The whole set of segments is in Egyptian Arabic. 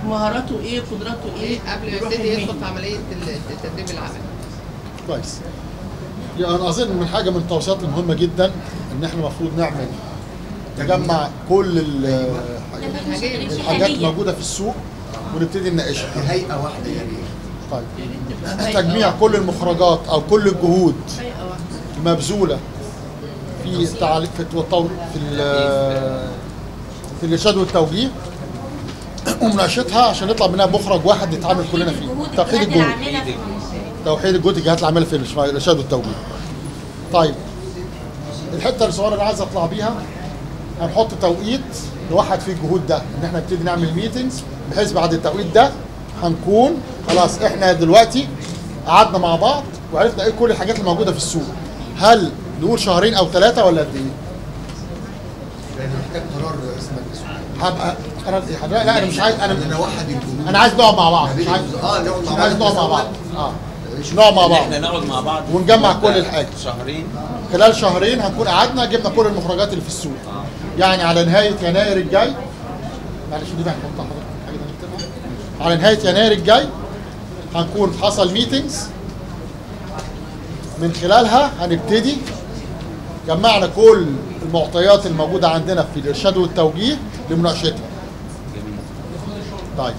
مهاراته ايه قدراته ايه قبل ما يروح يبتدي يدخل المهنة. في عمليه التدريب العملي كويس يعني انا اظن من حاجه من التوصيات المهمه جدا ان احنا المفروض نعمل نجمع كل ال- الحاجات الموجوده في السوق ونبتدي نناقشها هيئه واحده يا ريت طيب تجميع كل المخرجات او كل الجهود هيئة واحدة. المبذوله في تعليق في التو- في ال- في الارشاد والتوجيه ومناقشتها عشان نطلع منها مخرج واحد نتعامل كلنا فيه توحيد الجهود توحيد الجهود الجهات العامله في الارشاد والتوجيه طيب الحته الصغيره اللي عايز اطلع بيها هنحط توقيت نوحد فيه الجهود ده ان احنا نبتدي نعمل ميتنجز بحيث بعد التوقيت ده هنكون خلاص احنا دلوقتي قعدنا مع بعض وعرفنا ايه كل الحاجات اللي موجوده في السوق هل نقول شهرين او ثلاثه ولا قد ايه؟ لان محتاج قرار رئيس مجلس هبقى انا لا, لا انا مش عايز انا انا اوحد الجهود انا عايز نقعد مع بعض ما مش بين عايز اه نقعد مع مش عايز بعض نقعد مع بعض نتساوى. اه نقعد مع بعض احنا نقعد مع بعض ونجمع مدة كل الحاجة. شهرين خلال شهرين هنكون قعدنا جبنا كل المخرجات اللي في السوق يعني على نهايه يناير الجاي معلش دي بقى نحطها حضرتك حاجه ده نكتبها على نهايه يناير الجاي هنكون حصل ميتنجز من خلالها هنبتدي جمعنا كل المعطيات الموجوده عندنا في الارشاد والتوجيه لمناقشتها طيب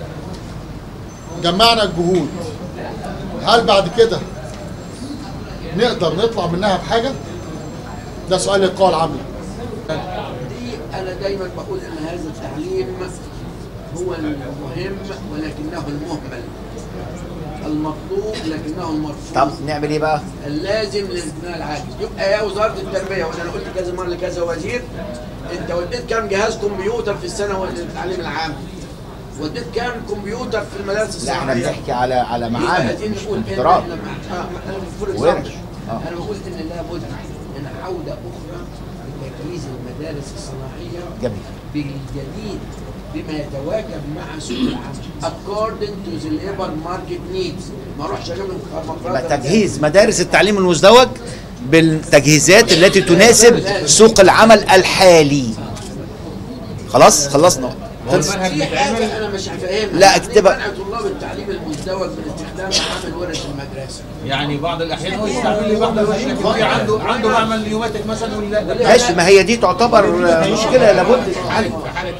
جمعنا الجهود هل بعد كده نقدر نطلع منها بحاجه ده سؤال للقوى العامله دي انا دايما بقول ان هذا التعليم هو المهم ولكنه المهمل المطلوب لكنه المرفوض طب نعمل ايه بقى؟ اللازم للابتناء العاجز يبقى يا وزاره التربيه وانا قلت كذا مره لكذا وزير انت وديت كام جهاز كمبيوتر في السنه للتعليم العام وديت كام كمبيوتر في المدارس لا احنا الصناعيه بنحكي على على يبقى معامل عايزين مش نقول إن كمبيوترات إحنا مع- آه، أنا بقول ورش. example. آه. انا بقول ان لابد من عوده اخرى لتجهيز المدارس الصناعيه جميل بالجديد بما يتواكب مع سوق العمل according to the labor market needs ما اروحش اجيب لهم يبقى تجهيز مدارس التعليم المزدوج بالتجهيزات التي تناسب سوق العمل الحالي خلاص خلصنا خلص. في حاجه انا مش فاهمها لا، اكتبها. منع طلاب التعليم المزدوج من استخدام عامل ورش المدرسه يعني بعض الاحيان هو يستعمل لي بعض الورش لكن في عنده عنده معمل نيوماتيك مثلا ولا ده ماشي ما هي دي تعتبر مشكله لابد تتحل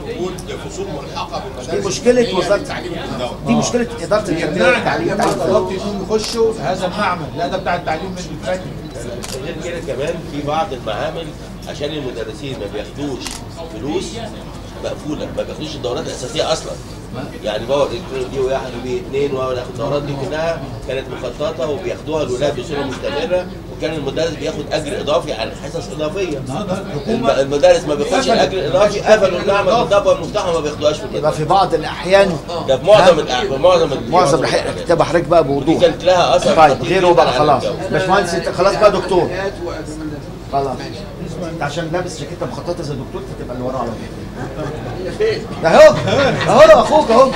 دي مشكله وزاره دي مشكله اداره التربيه والتعليم يمنع الطلاب انهم يخشوا في هذا المعمل لا ده بتاع التعليم الفني غير كده كمان في بعض المعامل عشان المدرسين ما بياخدوش فلوس مقفوله ما بياخدوش الدورات الاساسيه اصلا يعني باور الكتروني دي واحد وبي اثنين واخد الدورات دي كلها كانت مخططه وبياخدوها الولاد بصوره مستمره وكان المدرس بياخد اجر اضافي على حصص اضافيه الم- المدرس ما بياخدش الاجر الاضافي قفلوا المعمل بالضبط المفتاح وما بياخدوهاش في يبقى المدرسه في بعض الاحيان ده في معظم الأح- في معظم ال- معظم الاحيان اكتبها حضرتك بقى دي بوضوح كانت لها اثر طيب خطير غيره جداً بقى على خلاص الجو. باشمهندس انت خلاص بقى دكتور آلات وأدوات. خلاص انت عشان لابس جاكيته مخططه زي دكتور فتبقى اللي وراه على طول هي فين؟ اهو اهو اخوك اهو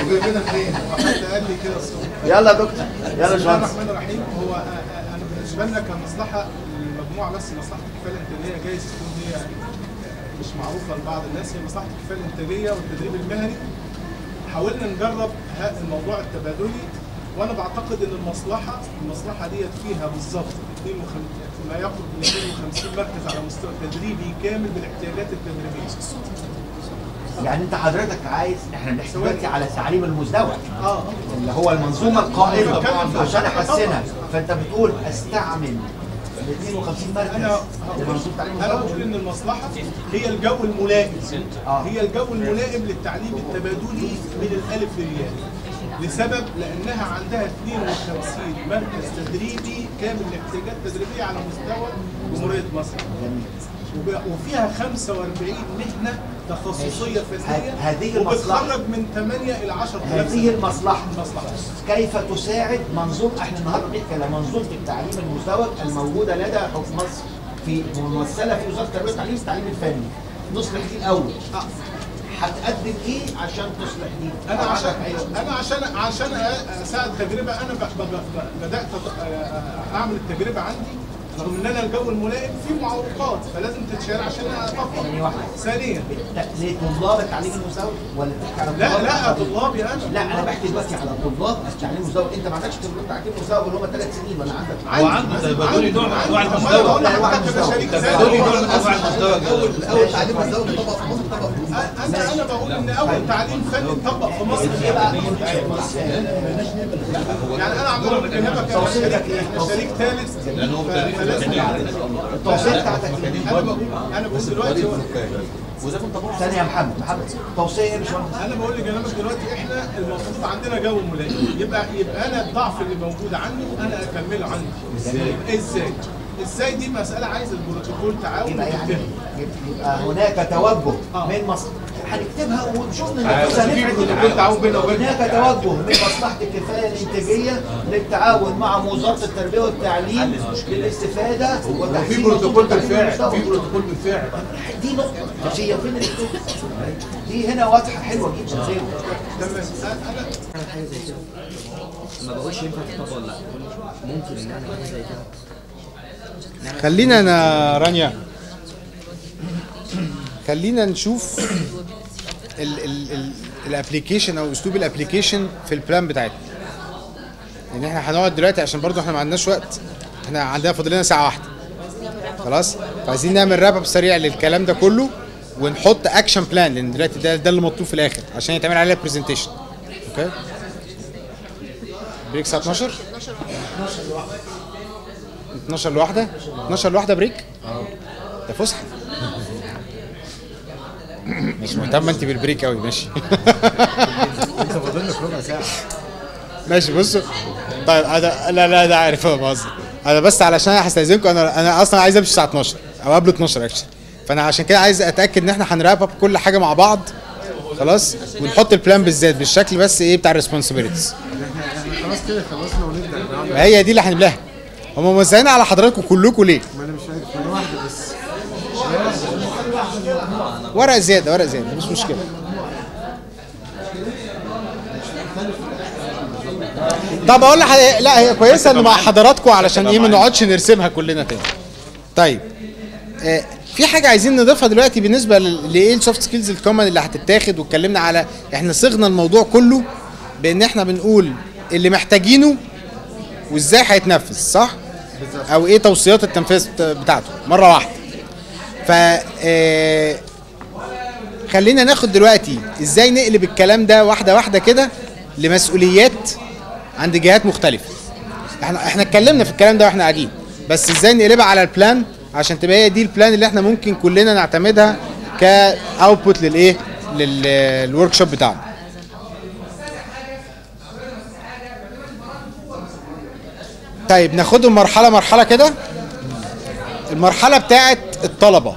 يلا يا دكتور يلا يا بسم الله باشمهندس الرحمن الرحيم هو آه، آه، انا بالنسبه لنا كمصلحه المجموعه بس مصلحه الكفايه الانتاجيه جايز تكون هي آه، مش معروفه لبعض الناس هي مصلحه الكفايه الانتاجيه والتدريب المهني حاولنا نجرب ه- الموضوع التبادلي وانا بعتقد ان المصلحه المصلحه ديت فيها بالظبط 52 ما يقرب من 52 مركز على مستوى تدريبي كامل بالاحتياجات التدريبيه يعني انت حضرتك عايز احنا بنحكي دلوقتي على التعليم المزدوج اه اللي هو المنظومه القائمه طبعاً. عشان احسنها فانت بتقول استعمل ال 52 مركز انا لمنظومه التعليم انا المزدوج بقول ان المصلحه هي الجو الملائم آه. هي الجو الملائم للتعليم التبادلي من الالف للياء لسبب لانها عندها 52 مركز تدريبي كامل الاحتياجات التدريبيه على مستوى جمهوريه مصر وب- وفيها 45 مهنه تخصصيه فنيه ه- هذه المصلحة. وبتخرج من 8 الى 10 هذه المصلحة المصلحه كيف تساعد منظومه احنا النهارده بنحكي على منظومه التعليم المزدوج الموجوده لدى حكم مصر في ممثله في وزاره التربيه والتعليم التعليم الفني نصلح دي الاول هتقدم ايه عشان تصلح دي؟ انا أو عشان عندك أي- انا عشان عشان اساعد تجربه انا ب- ب- ب- بدات أط- اعمل التجربه عندي رغم ان انا الجو الملائم فيه معوقات فلازم تتشال عشان اطبق ثانية واحدة ثانيا لطلاب التعليم المزدوج ولا بتحكي على لا طلاب لا التعليم؟ طلابي انا لا انا بحكي دلوقتي على طلاب التعليم المزدوج انت ما عندكش طلاب تعليم مزدوج اللي هم ثلاث سنين ولا عندك هو عنده طيب دول نوع من انواع طب المستوى بقول لحضرتك انا شريك طب ذاتي. دول نوع من انواع المستوى كده. الاول تعليم الزوجي طبق في مصر طبق في مصر انا انا بقول ان اول تعليم فني اتطبق في مصر ايه بقى يعني انا عمال بكلمك انا شريك انا شريك ثالث لان هو تاريخ فلازم التوصيه بتاعتك ايه؟ انا بقول انا بقول دلوقتي ثانية يا محمد محمد توصيه ايه يا باشمهندس؟ انا بقول لجنابك دلوقتي احنا المفروض عندنا جو ملائم يبقى يبقى انا الضعف اللي موجود عندي انا اكمله عندي ازاي ازاي ازاي دي مساله عايز البروتوكول تعاون يبقى يعني وتكتبها. يبقى هناك توجه آه. من مصر هنكتبها ونشوف آه، بس في بروتوكول تعاون بيننا وبين هناك توجه من مصلحه الكفايه الانتاجيه للتعاون مع وزاره التربيه والتعليم للاستفاده في وتحسين بروتوكول منظومة التعليم بالفعل المستوى. في بروتوكول بالفعل دي نقطه مش هي فين الدكتور؟ دي هنا واضحه حلوه جدا زي تمام انا ما بقولش ينفع تطبق ولا لا ممكن ان انا حاجه زي كده خلينا انا رانيا خلينا نشوف الابلكيشن او اسلوب الابلكيشن في البلان بتاعتنا يعني احنا هنقعد دلوقتي عشان برضو احنا ما عندناش وقت احنا عندنا فاضل لنا ساعه واحده خلاص فعايزين نعمل راب اب سريع للكلام ده كله ونحط اكشن بلان لان دلوقتي ده ده اللي مطلوب في الاخر عشان يتعمل عليها برزنتيشن اوكي بريك الساعه 12 12 لواحده 12 لواحده بريك ده فسحه مش مهتمه انت بالبريك قوي ماشي انت فاضل لك ربع ساعه ماشي بصوا طيب انا لا لا ده عارف انا بهزر انا بس علشان هستاذنكم انا انا اصلا عايز امشي الساعه 12 او قبل 12 اكشن فانا عشان كده عايز اتاكد ان احنا هنراب اب كل حاجه مع بعض خلاص ونحط البلان بالذات بالشكل بس ايه بتاع الريسبونسبيلتيز احنا خلاص كده خلصنا ونبدا نعمل هي دي اللي هنملاها هم موزعين على حضراتكم كلكم ليه؟ ما انا مش عارف انا واحده بس ورق زياده ورق زياده مش مشكله طب اقول لك حاجة- لا هي كويسه انه مع حضراتكم علشان ايه ما نقعدش نرسمها كلنا تاني طيب آه، في حاجه عايزين نضيفها دلوقتي بالنسبه ل- لايه السوفت سكيلز الكومن اللي هتتاخد واتكلمنا على احنا صغنا الموضوع كله بان احنا بنقول اللي محتاجينه وازاي هيتنفذ صح او ايه توصيات التنفيذ بتاعته مره واحده ف آه، خلينا ناخد دلوقتي ازاي نقلب الكلام ده واحده واحده كده لمسؤوليات عند جهات مختلفه احنا احنا اتكلمنا في الكلام ده واحنا قاعدين بس ازاي نقلبها على البلان عشان تبقى هي دي البلان اللي احنا ممكن كلنا نعتمدها كاوتبوت للايه للورك شوب بتاعنا طيب ناخدهم مرحله مرحله كده المرحله بتاعت الطلبه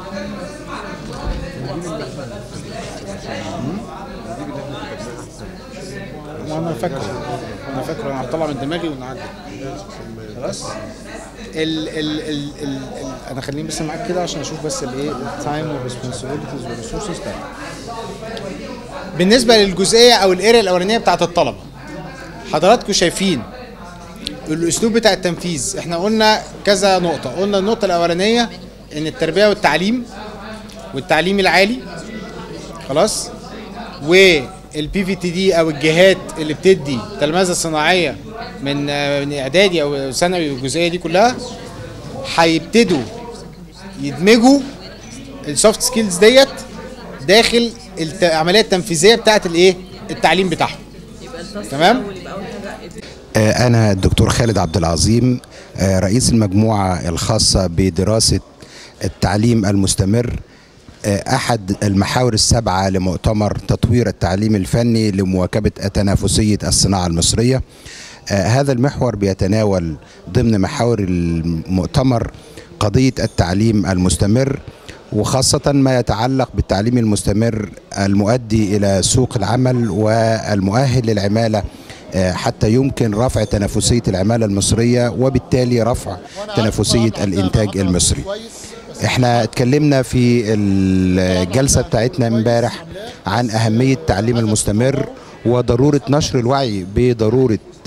وانا فاكره انا فاكره انا هطلع من دماغي ونعدي خلاص ال ال ال ال ال انا خليني بس معاك كده عشان اشوف بس الايه التايم والريسبونسبيلتيز والريسورسز بتاعتك بالنسبه للجزئيه او الاريا الاولانيه بتاعت الطلبه حضراتكم شايفين الاسلوب بتاع التنفيذ احنا قلنا كذا نقطه قلنا النقطه الاولانيه ان التربيه والتعليم والتعليم العالي خلاص والبي في تي دي او الجهات اللي بتدي تلمذه صناعيه من آه، من اعدادي او ثانوي والجزئيه دي كلها هيبتدوا يدمجوا السوفت سكيلز ديت داخل الت- العمليه التنفيذيه بتاعت الايه التعليم بتاعهم تمام آه، أنا الدكتور خالد عبد العظيم آه، رئيس المجموعة الخاصة بدراسة التعليم المستمر آه، أحد المحاور السبعة لمؤتمر تطوير التعليم الفني لمواكبة تنافسية الصناعة المصرية آه، هذا المحور بيتناول ضمن محاور المؤتمر قضية التعليم المستمر وخاصة ما يتعلق بالتعليم المستمر المؤدي إلى سوق العمل والمؤهل للعمالة آه، حتى يمكن رفع تنافسية العمالة المصرية وبالتالي رفع تنافسية الإنتاج المصري احنا اتكلمنا في الجلسة بتاعتنا امبارح عن أهمية التعليم المستمر وضرورة نشر الوعي بضرورة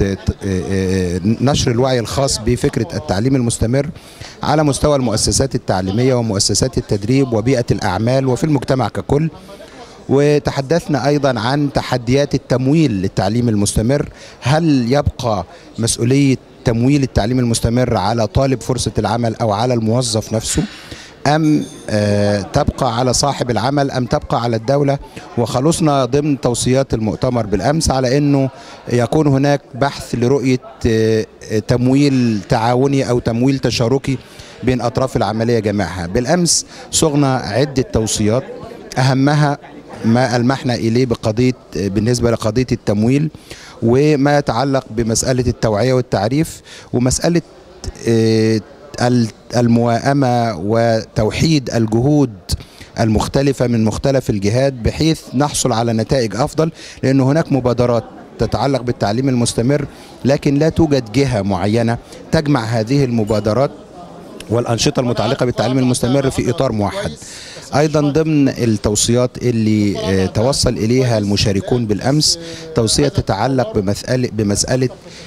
آه، آه، نشر الوعي الخاص بفكرة التعليم المستمر على مستوى المؤسسات التعليمية ومؤسسات التدريب وبيئة الأعمال وفي المجتمع ككل وتحدثنا ايضا عن تحديات التمويل للتعليم المستمر هل يبقى مسؤوليه تمويل التعليم المستمر على طالب فرصه العمل او على الموظف نفسه ام آه تبقى على صاحب العمل ام تبقى على الدوله وخلصنا ضمن توصيات المؤتمر بالامس على انه يكون هناك بحث لرؤيه آه تمويل تعاوني او تمويل تشاركي بين اطراف العمليه جميعها بالامس صغنا عده توصيات اهمها ما ألمحنا إليه بقضية بالنسبة لقضية التمويل وما يتعلق بمسألة التوعية والتعريف ومسألة آه، ال- المواءمة وتوحيد الجهود المختلفة من مختلف الجهات بحيث نحصل على نتائج أفضل لأن هناك مبادرات تتعلق بالتعليم المستمر لكن لا توجد جهة معينة تجمع هذه المبادرات والأنشطة المتعلقة بالتعليم المستمر في إطار موحد أيضا ضمن التوصيات اللي آه، توصل إليها المشاركون بالأمس توصية تتعلق بمسألة, بمسألة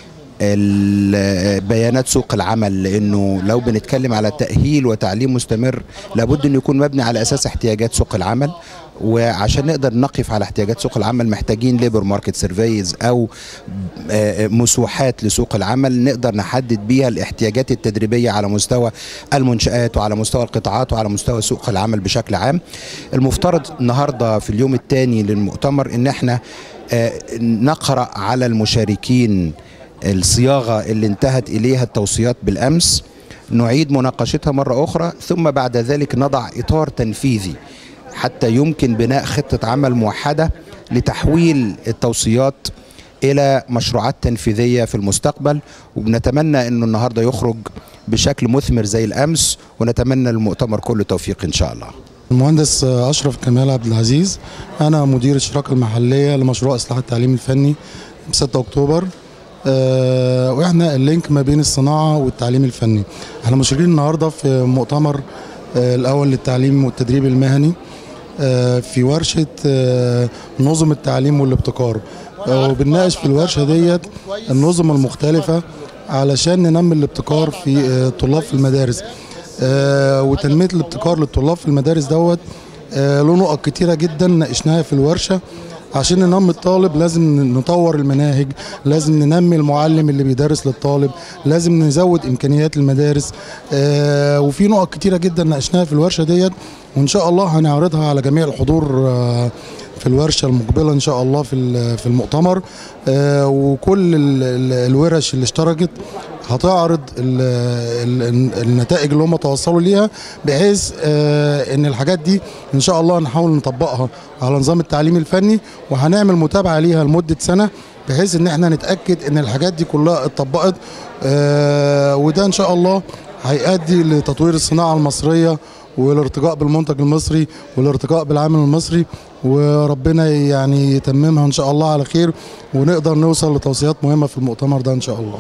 ال- بيانات سوق العمل لانه لو بنتكلم على تاهيل وتعليم مستمر لابد انه يكون مبني على اساس احتياجات سوق العمل وعشان نقدر نقف على احتياجات سوق العمل محتاجين ليبر ماركت سيرفيز او آه، مسوحات لسوق العمل نقدر نحدد بيها الاحتياجات التدريبيه على مستوى المنشات وعلى مستوى القطاعات وعلى مستوى سوق العمل بشكل عام المفترض النهارده في اليوم الثاني للمؤتمر ان احنا آه، نقرا على المشاركين الصياغه اللي انتهت اليها التوصيات بالامس نعيد مناقشتها مره اخرى ثم بعد ذلك نضع اطار تنفيذي حتى يمكن بناء خطه عمل موحده لتحويل التوصيات الى مشروعات تنفيذيه في المستقبل وبنتمنى انه النهارده يخرج بشكل مثمر زي الامس ونتمنى المؤتمر كله توفيق ان شاء الله المهندس اشرف كمال عبد العزيز انا مدير الشراكه المحليه لمشروع اصلاح التعليم الفني ب 6 اكتوبر آه، واحنا اللينك ما بين الصناعه والتعليم الفني احنا مشاركين النهارده في مؤتمر آه، الاول للتعليم والتدريب المهني آه، في ورشه آه، نظم التعليم والابتكار آه، وبنناقش في الورشه ديت النظم المختلفه علشان ننمي الابتكار في آه، طلاب في المدارس آه، وتنميه الابتكار للطلاب في المدارس دوت آه، له نقط كتيره جدا ناقشناها في الورشه عشان ننمي الطالب لازم نطور المناهج لازم ننمي المعلم اللي بيدرس للطالب لازم نزود امكانيات المدارس آه وفي نقط كتيره جدا ناقشناها في الورشه ديت وان شاء الله هنعرضها على جميع الحضور آه في الورشه المقبله ان شاء الله في ال- في المؤتمر آه وكل ال- ال- الورش اللي اشتركت هتعرض ال ال النتائج اللي هم توصلوا ليها بحيث آه ان الحاجات دي ان شاء الله نحاول نطبقها على نظام التعليم الفني وهنعمل متابعه ليها لمده سنه بحيث ان احنا نتاكد ان الحاجات دي كلها اتطبقت آه وده ان شاء الله هيؤدي لتطوير الصناعه المصريه والارتقاء بالمنتج المصري والارتقاء بالعامل المصري وربنا يعني يتممها ان شاء الله على خير ونقدر نوصل لتوصيات مهمه في المؤتمر ده ان شاء الله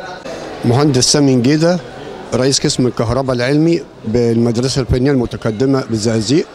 مهندس سامي نجيدة رئيس قسم الكهرباء العلمي بالمدرسة الفنية المتقدمة بالزقازيق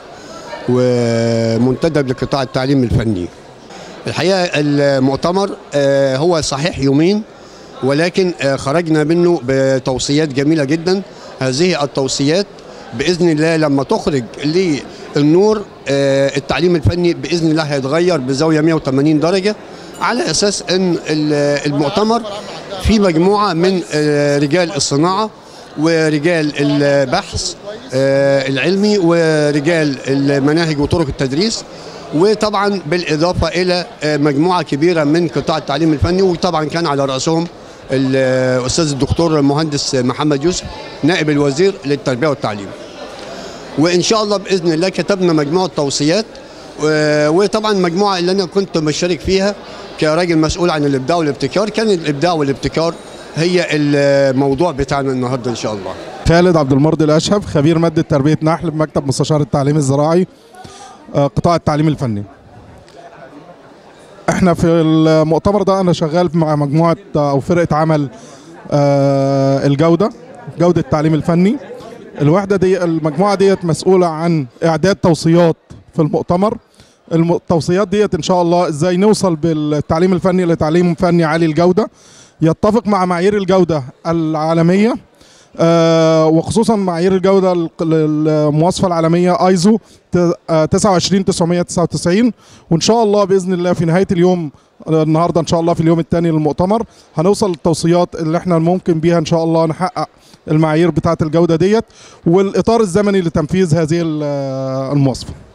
ومنتدب لقطاع التعليم الفني الحقيقة المؤتمر آه، هو صحيح يومين ولكن آه، خرجنا منه بتوصيات جميلة جدا هذه التوصيات بإذن الله لما تخرج للنور آه، التعليم الفني بإذن الله هيتغير بزاوية 180 درجة على أساس أن ال- المؤتمر في مجموعة من آه، رجال الصناعة ورجال البحث آه، العلمي ورجال المناهج وطرق التدريس وطبعا بالإضافة إلى آه، مجموعة كبيرة من قطاع التعليم الفني وطبعا كان على رأسهم الأستاذ الدكتور المهندس محمد يوسف نائب الوزير للتربية والتعليم وإن شاء الله بإذن الله كتبنا مجموعة توصيات و- وطبعا مجموعة اللي أنا كنت مشارك فيها كراجل مسؤول عن الإبداع والابتكار كان الإبداع والابتكار هي الموضوع بتاعنا النهارده إن شاء الله خالد عبد المرضي الاشهب خبير ماده تربيه نحل بمكتب مستشار التعليم الزراعي آه، قطاع التعليم الفني احنا في المؤتمر ده انا شغال مع مجموعه آه، او فرقه عمل آه، الجوده جوده التعليم الفني الوحده دي المجموعه ديت مسؤوله عن اعداد توصيات في المؤتمر الم- التوصيات ديت ان شاء الله ازاي نوصل بالتعليم الفني لتعليم فني عالي الجوده يتفق مع معايير الجوده العالميه آه، وخصوصا معايير الجوده ال- المواصفه العالميه ايزو 29999 وان شاء الله باذن الله في نهايه اليوم آه، النهارده ان شاء الله في اليوم الثاني للمؤتمر هنوصل للتوصيات اللي احنا ممكن بيها ان شاء الله نحقق المعايير بتاعه الجوده ديت والاطار الزمني لتنفيذ هذه ال- المواصفه